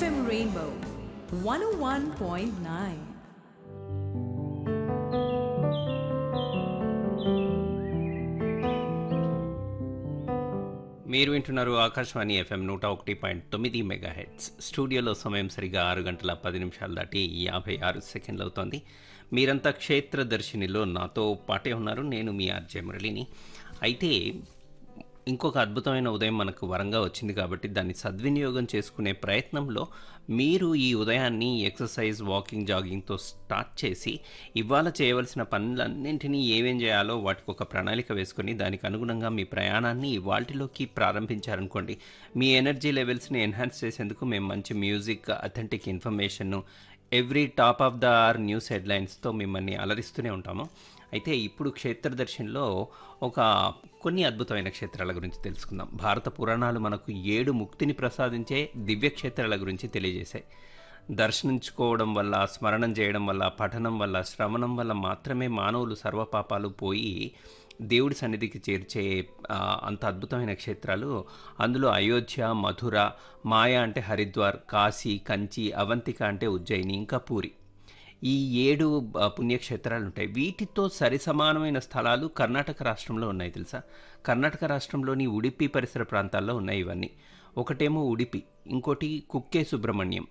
FM Rainbow 101.9. మీరు వింటున్నారు Akashvani FM నూట ఒకటి పాయింట్ తొమ్మిది మెగా హెడ్స్ స్టూడియోలో సమయం సరిగా ఆరు గంటల పది నిమిషాలు దాటి యాభై ఆరు సెకండ్లు అవుతోంది మీరంతా క్షేత్రదర్శినిలో నాతో పాటే ఉన్నారు నేను మీ ఆర్జే మురళిని అయితే ఇంకొక అద్భుతమైన ఉదయం మనకు వరంగా వచ్చింది కాబట్టి దాన్ని సద్వినియోగం చేసుకునే ప్రయత్నంలో మీరు ఈ ఉదయాన్ని ఎక్సర్సైజ్ వాకింగ్ జాగింగ్తో స్టార్ట్ చేసి ఇవాళ చేయవలసిన పనులన్నింటినీ ఏమేం చేయాలో వాటికి ఒక ప్రణాళిక వేసుకొని దానికి అనుగుణంగా మీ ప్రయాణాన్ని ఇవాల్టిలోకి ప్రారంభించారనుకోండి మీ ఎనర్జీ లెవెల్స్ని ఎన్హాన్స్ చేసేందుకు మేము మంచి మ్యూజిక్ అథెంటిక్ ఇన్ఫర్మేషన్ను every top of the hour news హెడ్లైన్స్తో మిమ్మల్ని అలరిస్తూనే ఉంటాము అయితే ఇప్పుడు క్షేత్రదర్శన్లో ఒక కొన్ని అద్భుతమైన క్షేత్రాల గురించి తెలుసుకుందాం భారత పురాణాలు మనకు ఏడు ముక్తిని ప్రసాదించే దివ్య క్షేత్రాల గురించి తెలియజేశాయి దర్శించుకోవడం వల్ల స్మరణం చేయడం వల్ల పఠనం వల్ల శ్రవణం వల్ల మాత్రమే మానవులు సర్వపాపాలు పోయి దేవుడి సన్నిధికి చేర్చే ఆ, అంత అద్భుతమైన క్షేత్రాలు అందులో అయోధ్య మధుర మాయ అంటే హరిద్వార్ కాశీ కంచి అవంతిక అంటే ఉజ్జయిని ఇంకా పూరి ఈ ఏడు ఆ, పుణ్యక్షేత్రాలు ఉంటాయి వీటితో సరి సమానమైన స్థలాలు కర్ణాటక రాష్ట్రంలో ఉన్నాయి తెలుసా కర్ణాటక రాష్ట్రంలోని ఉడిపి పరిసర ప్రాంతాల్లో ఉన్నాయి ఇవన్నీ ఒకటేమో ఉడిపి ఇంకోటి కుక్కే సుబ్రహ్మణ్యం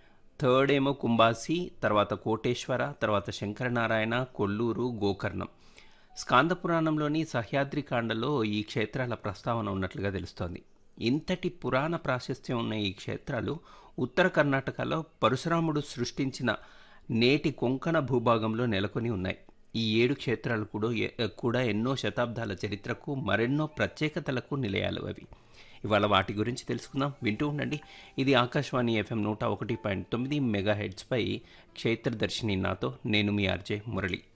థర్డ్ ఏమో కుంబాసి తర్వాత కోటేశ్వర తర్వాత శంకరనారాయణ కొల్లూరు గోకర్ణం స్కాంద పురాణంలోని సహ్యాద్రి కాండలో ఈ క్షేత్రాల ప్రస్తావన ఉన్నట్లుగా తెలుస్తోంది ఇంతటి పురాణ ప్రాశస్త్యం ఉన్న ఈ క్షేత్రాలు ఉత్తర కర్ణాటకలో పరశురాముడు సృష్టించిన నేటి కొంకణ భూభాగంలో నెలకొని ఉన్నాయి ఈ ఏడు క్షేత్రాలు కూడా ఎ- కూడా ఎన్నో శతాబ్దాల చరిత్రకు మరెన్నో ప్రత్యేకతలకు నిలయాలు అవి ఇవాళ వాటి గురించి తెలుసుకుందాం వింటూ ఉండండి ఇది ఆకాశవాణి ఎఫ్ఎం నూట ఒకటి పాయింట్ తొమ్మిది మెగా హెడ్స్పై క్షేత్రదర్శిని నాతో నేను మీ ఆర్జే మురళి